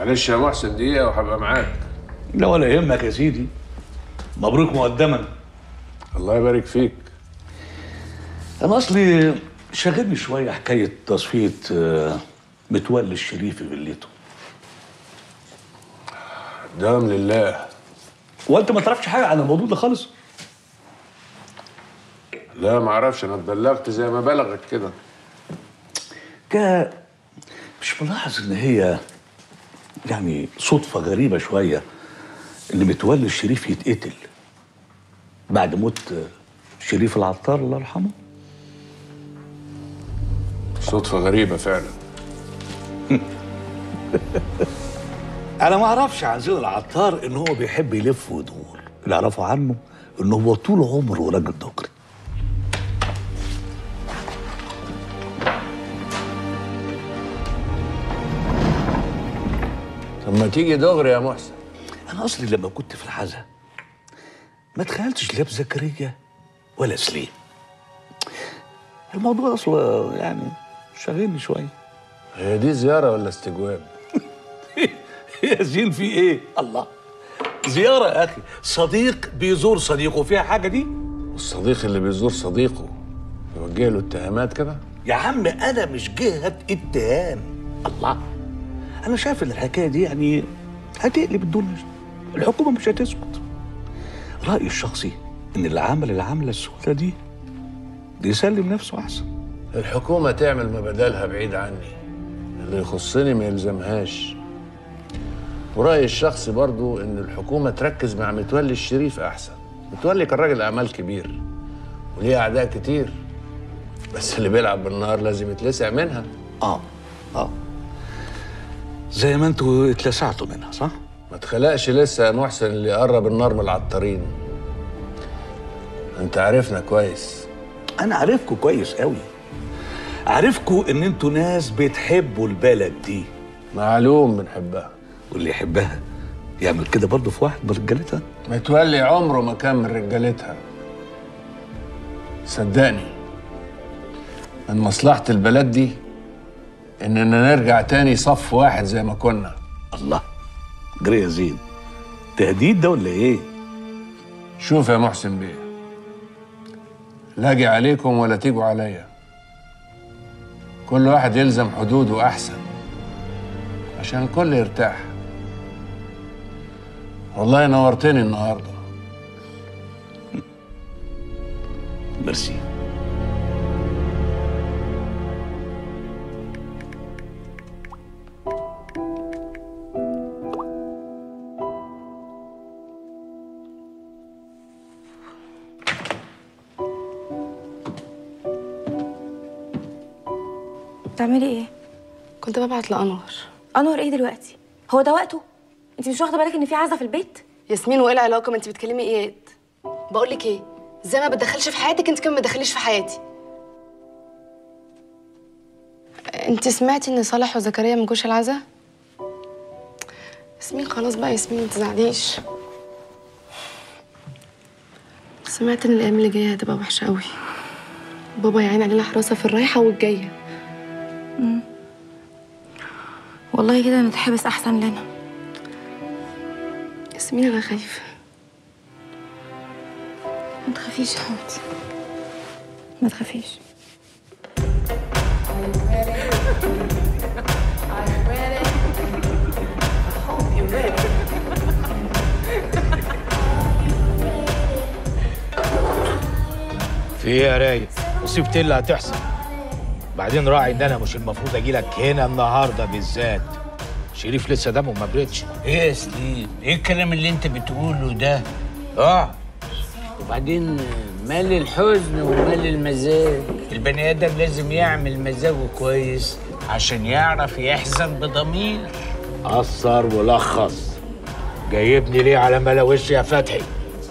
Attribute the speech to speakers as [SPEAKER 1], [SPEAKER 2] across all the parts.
[SPEAKER 1] معلش يا محسن دقيقه وهبقى معاك
[SPEAKER 2] لا ولا يهمك يا سيدي مبروك مقدما
[SPEAKER 1] الله يبارك فيك
[SPEAKER 2] انا اصلي شاغلني شويه حكايه تصفيه آه، متولي الشريف في فيلته
[SPEAKER 1] دام لله
[SPEAKER 2] وانت ما تعرفش حاجه عن الموضوع ده خالص
[SPEAKER 1] لا ما اعرفش انا اتبلغت زي ما بلغك كده
[SPEAKER 2] كا مش ملاحظ ان هي يعني صدفه غريبه شويه ان متولي الشريف يتقتل بعد موت آه، شريف العطار الله يرحمه
[SPEAKER 1] صدفه غريبه فعلا
[SPEAKER 2] انا ما اعرفش عن زين العطار ان هو بيحب يلف ويدور اللي اعرفه عنه ان هو طول عمره راجل دغري
[SPEAKER 1] طب ما تيجي دغري يا محسن
[SPEAKER 2] انا اصلي لما كنت في الحزة ما تخيلتش لا بزكريا ولا سليم الموضوع اصلا يعني شاغلني شويه
[SPEAKER 1] هي دي زياره ولا استجواب
[SPEAKER 2] يا زين في ايه الله زياره يا اخي صديق بيزور صديقه فيها حاجه دي
[SPEAKER 1] والصديق اللي بيزور صديقه يوجه له اتهامات كده
[SPEAKER 2] يا عم انا مش جهه اتهام الله انا شايف ان الحكايه دي يعني هتقلب الدنيا الحكومه مش هتسكت رايي الشخصي ان اللي عمل العمله السوداء دي يسلم نفسه احسن
[SPEAKER 1] الحكومه تعمل ما بدالها بعيد عني اللي يخصني ما يلزمهاش ورأيي الشخصي برضو إن الحكومة تركز مع متولي الشريف أحسن متولي كان راجل أعمال كبير وليه أعداء كتير بس اللي بيلعب بالنهار لازم يتلسع منها
[SPEAKER 2] اه اه زي ما انتوا اتلسعتوا منها صح؟
[SPEAKER 1] ما تخلقش لسه يا محسن اللي قرب النار من العطارين انت عارفنا كويس
[SPEAKER 2] انا عارفكوا كويس قوي عارفكوا ان انتوا ناس بتحبوا البلد دي
[SPEAKER 1] معلوم بنحبها
[SPEAKER 2] واللي يحبها يعمل كده برضه في واحد من رجالتها
[SPEAKER 1] متولي عمره ما كان من رجالتها صدقني من مصلحة البلد دي إننا نرجع تاني صف واحد زي ما كنا
[SPEAKER 2] الله جري يا زين تهديد ده ولا ايه؟
[SPEAKER 1] شوف يا محسن بيه لا اجي عليكم ولا تيجوا عليا كل واحد يلزم حدوده أحسن عشان الكل يرتاح والله نورتني النهارده
[SPEAKER 2] ميرسي
[SPEAKER 3] بتعملي ايه؟
[SPEAKER 4] كنت ببعت لأنور
[SPEAKER 3] انور ايه دلوقتي؟ هو ده وقته؟ انت مش واخده بالك ان في عزا في البيت؟
[SPEAKER 4] ياسمين وايه العلاقة ما انت بتكلمي اياد بقول لك ايه زي ما بتدخلش في حياتك انت كمان ما تدخليش في حياتي انت سمعتي ان صالح وزكريا ما جوش العزا ياسمين خلاص بقى ياسمين ما تزعليش سمعت ان الايام اللي جايه هتبقى وحشه قوي بابا يعين علينا حراسه في الرايحه والجايه
[SPEAKER 3] والله كده نتحبس احسن لنا
[SPEAKER 4] ياسمين انا خايفه
[SPEAKER 3] ما تخافيش يا حبيبتي ما تخافيش
[SPEAKER 5] في ايه يا رايق؟ مصيبتي اللي هتحصل بعدين راعي ان انا مش المفروض اجي لك هنا النهارده بالذات شريف لسه دمه ما بردش
[SPEAKER 6] ايه يا سليم ايه الكلام اللي انت بتقوله ده
[SPEAKER 5] اه
[SPEAKER 6] وبعدين مال الحزن ومال المزاج البني ادم لازم يعمل مزاجه كويس عشان يعرف يحزن بضمير
[SPEAKER 5] قصر ولخص جايبني ليه على ملا وشي يا فتحي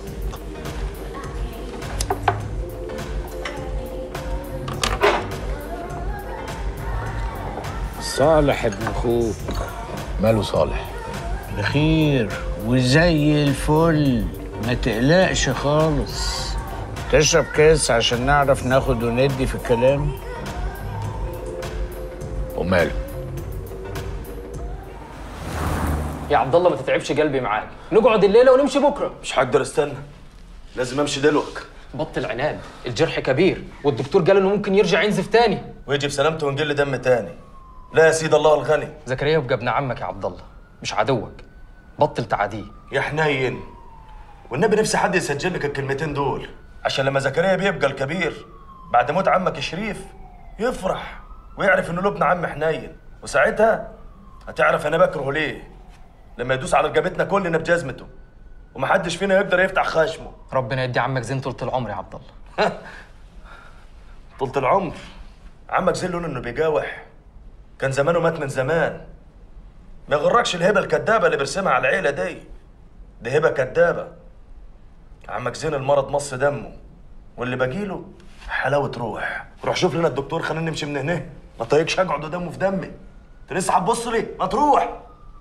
[SPEAKER 6] صالح ابن اخوك
[SPEAKER 5] ماله صالح
[SPEAKER 6] بخير وزي الفل ما تقلقش خالص تشرب كاس عشان نعرف ناخد وندي في الكلام
[SPEAKER 5] وماله
[SPEAKER 7] يا عبد الله ما تتعبش قلبي معاك نقعد الليله ونمشي بكره
[SPEAKER 8] مش هقدر استنى لازم امشي دلوقتي
[SPEAKER 7] بطل عناد الجرح كبير والدكتور قال انه ممكن يرجع ينزف تاني
[SPEAKER 8] ويجي بسلامته ونقل دم تاني لا يا سيد الله الغني
[SPEAKER 7] زكريا يبقى ابن عمك يا عبد الله مش عدوك بطل تعاديه
[SPEAKER 8] يا حنين والنبي نفسي حد يسجل لك الكلمتين دول عشان لما زكريا بيبقى الكبير بعد موت عمك شريف يفرح ويعرف انه له ابن عم حنين وساعتها هتعرف انا بكرهه ليه لما يدوس على رقبتنا كلنا بجزمته ومحدش فينا يقدر يفتح خشمه
[SPEAKER 7] ربنا يدي عمك زين طولة العمر يا عبد الله
[SPEAKER 8] طولة العمر عمك زين لون انه بيجاوح كان زمانه مات من زمان ما يغركش الهبه الكدابه اللي بيرسمها على العيله دي دي هبه كدابه عمك زين المرض مص دمه واللي باجيله حلاوه روح روح شوف لنا الدكتور خلينا نمشي من هنا ما طايقش اقعد دمه في دمي انت لسه هتبص لي ما تروح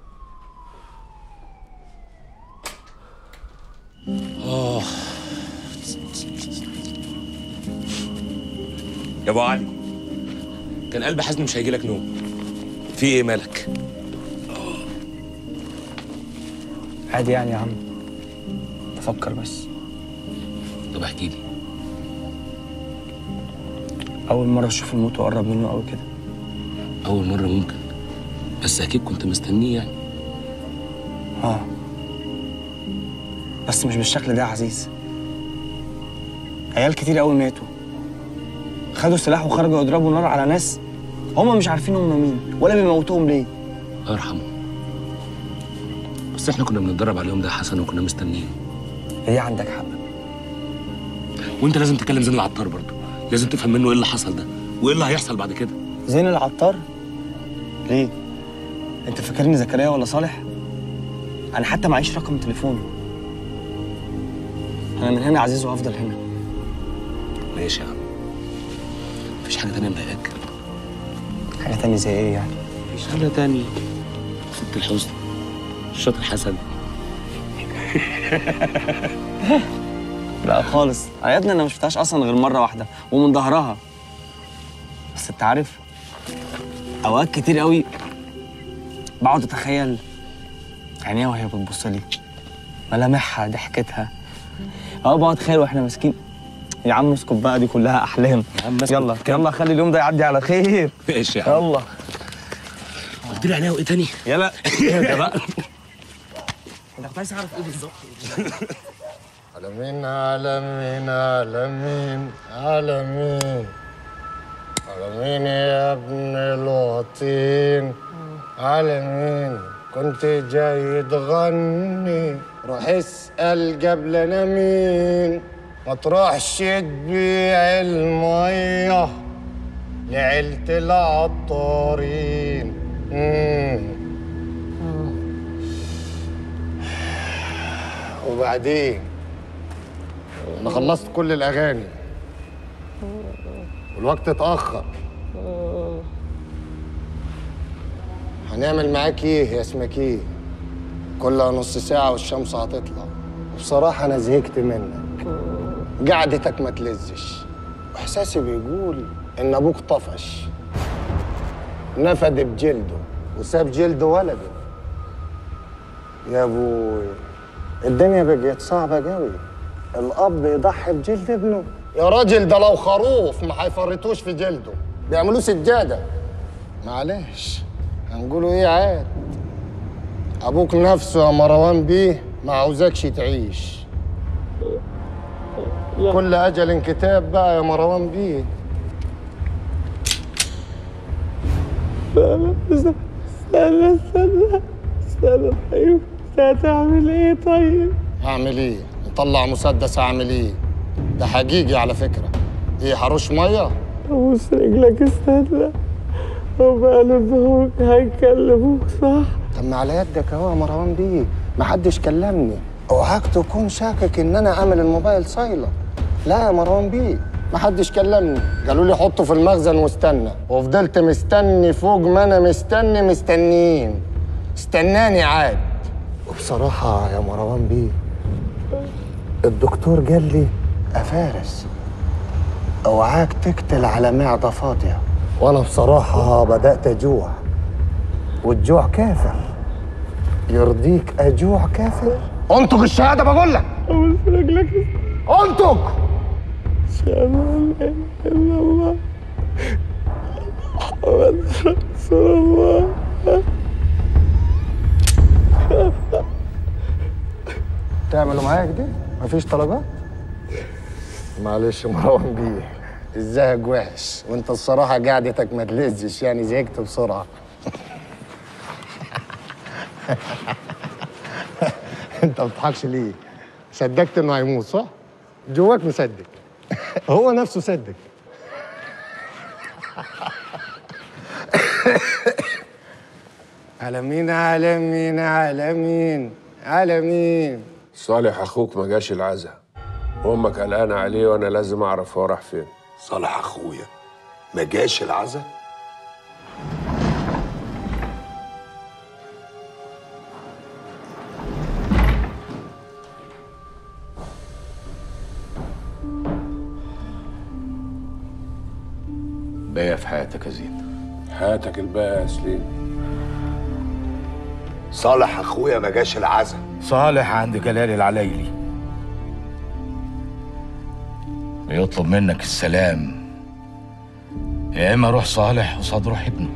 [SPEAKER 9] يا ابو علي كان قلب حزن مش هيجي لك نوم في ايه مالك
[SPEAKER 10] عادي يعني يا عم بفكر بس
[SPEAKER 9] طب احكي لي
[SPEAKER 10] أول مرة أشوف الموت وأقرب منه أوي كده
[SPEAKER 9] اول مره ممكن بس اكيد كنت مستنيه يعني
[SPEAKER 10] آه بس مش بالشكل ده يا عزيز عيال كتير أوي ماتوا خدوا سلاح وخرجوا يضربوا نار على ناس هما مش عارفين هم مين ولا بيموتوهم ليه
[SPEAKER 9] الله يرحمه بس احنا كنا بنتدرب على اليوم ده يا حسن وكنا مستنيين
[SPEAKER 10] هي عندك حق
[SPEAKER 9] وانت لازم تكلم زين العطار برضه لازم تفهم منه ايه اللي حصل ده وايه اللي هيحصل بعد كده
[SPEAKER 10] زين العطار ليه انت فاكرني زكريا ولا صالح انا حتى معيش رقم تليفونه انا من هنا عزيز وهفضل هنا
[SPEAKER 9] ماشي يا عم مفيش حاجه تانية مضايقاك
[SPEAKER 10] حاجه تانية زي ايه يعني
[SPEAKER 9] مفيش حاجه تانية ست الحسن الشاطر حسن
[SPEAKER 10] لا خالص عيادنا انا ما شفتهاش اصلا غير مره واحده ومن ظهرها بس انت عارف اوقات كتير قوي بقعد اتخيل عينيها وهي بتبص لي ملامحها ضحكتها اه بقعد اتخيل واحنا ماسكين يا عم اسكت بقى دي كلها احلام
[SPEAKER 9] يا عم اسكت.
[SPEAKER 10] يلا يلا خلي اليوم ده يعدي على خير
[SPEAKER 9] ماشي يا عم
[SPEAKER 10] يلا
[SPEAKER 9] قلت لي عليها وايه تاني
[SPEAKER 10] يلا
[SPEAKER 9] ايه بقى
[SPEAKER 10] انت كنت عايز تعرف ايه بالظبط
[SPEAKER 11] عالمين عالمين عالمين عالمين عالمين يا ابن الوطين عالمين كنت جاي تغني روح اسأل قبلنا مين ما تروحش تبيع المية لعيلة العطارين مم. وبعدين انا خلصت كل الاغاني والوقت اتاخر هنعمل معاك ايه يا اسمك ايه كلها نص ساعه والشمس هتطلع وبصراحه انا زهقت منك قعدتك ما تلزش واحساسي بيقول ان ابوك طفش نفد بجلده وساب جلد ولده يا ابوي الدنيا بقت صعبة قوي الأب يضحي بجلد ابنه يا راجل ده لو خروف ما هيفرطوش في جلده بيعملوه سجادة معلش هنقولوا ايه عاد أبوك نفسه يا مروان بيه ما عاوزكش تعيش كل أجل كتاب بقى يا مروان بيه
[SPEAKER 10] استنى استنى استنى طيب هتعمل ايه طيب
[SPEAKER 11] هعمل ايه نطلع مسدس اعمل ايه ده حقيقي على فكرة ايه حروش مية
[SPEAKER 10] ابوس رجلك استنى هما قلبوك هيكلموك صح
[SPEAKER 11] طب ما على يدك اهو يا مروان بيه محدش كلمني اوعاك تكون شاكك ان انا عامل الموبايل سايلة لا يا مروان بيه محدش كلمني قالوا لي حطه في المخزن واستنى وفضلت مستني فوق ما انا مستني مستنيين استناني عاد وبصراحة يا مروان بيه الدكتور قال لي يا فارس اوعاك تقتل على معدة فاضية وانا بصراحة بدأت اجوع والجوع كافر يرضيك اجوع كافر انطق الشهاده بقول لك رجلك انطق
[SPEAKER 12] شهادة لا إله إلا الله محمد رسول الله
[SPEAKER 11] تعملوا معايا كده مفيش طلبات معلش يا مروان بيه الزهق وحش وانت الصراحه قعدتك ما تلزش يعني زهقت بسرعه انت ما بتضحكش ليه صدقت انه هيموت صح جواك مصدق هو نفسه صدق على مين على مين على مين على مين
[SPEAKER 1] صالح اخوك ما جاش العزا امك قلقانه عليه وانا لازم اعرف هو راح فين
[SPEAKER 13] صالح اخويا ما جاش العزا
[SPEAKER 5] باقية في حياتك يا زين
[SPEAKER 1] حياتك الباقيه يا سليم
[SPEAKER 13] صالح اخويا ما جاش العزا
[SPEAKER 5] صالح عند جلال العلايلي بيطلب منك السلام يا اما روح صالح قصاد روح ابنه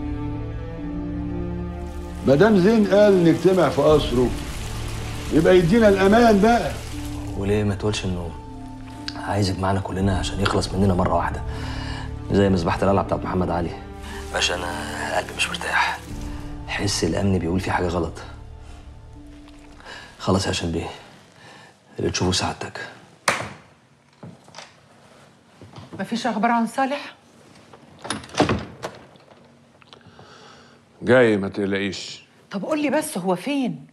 [SPEAKER 14] مدام زين قال نجتمع في قصره يبقى يدينا الامان بقى
[SPEAKER 15] وليه ما تقولش انه عايزك معانا كلنا عشان يخلص مننا مره واحده زي مذبحه القلعه بتاعت محمد علي باشا انا قلبي مش مرتاح حس الامن بيقول في حاجه غلط خلاص يا هشام بيه اللي تشوفه سعادتك
[SPEAKER 16] مفيش اخبار عن صالح
[SPEAKER 1] جاي ما تقلقيش
[SPEAKER 16] طب قول لي بس هو فين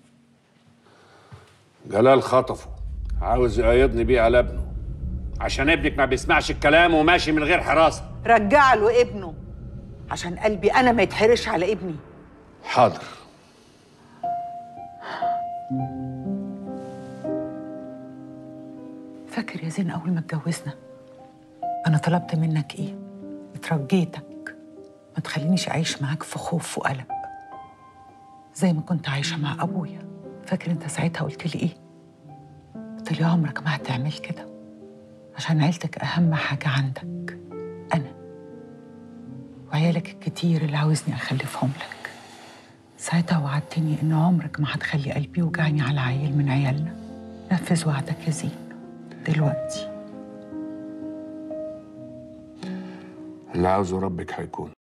[SPEAKER 1] جلال خطفه عاوز يقيضني بيه على ابنه
[SPEAKER 17] عشان ابنك ما بيسمعش الكلام وماشي من غير حراسه
[SPEAKER 16] رجع له ابنه عشان قلبي انا ما يتحرش على ابني
[SPEAKER 1] حاضر
[SPEAKER 16] فاكر يا زين اول ما اتجوزنا انا طلبت منك ايه اترجيتك ما تخلينيش اعيش معاك في خوف وقلق زي ما كنت عايشه مع ابويا فاكر انت ساعتها قلت لي ايه قلت لي عمرك ما هتعمل كده عشان عيلتك اهم حاجه عندك انا وعيالك الكتير اللي عاوزني اخلفهم لك ساعتها وعدتني ان عمرك ما هتخلي قلبي يوجعني على عيل من عيالنا نفذ وعدك يا زين دلوقتي
[SPEAKER 1] اللي عاوزه ربك هيكون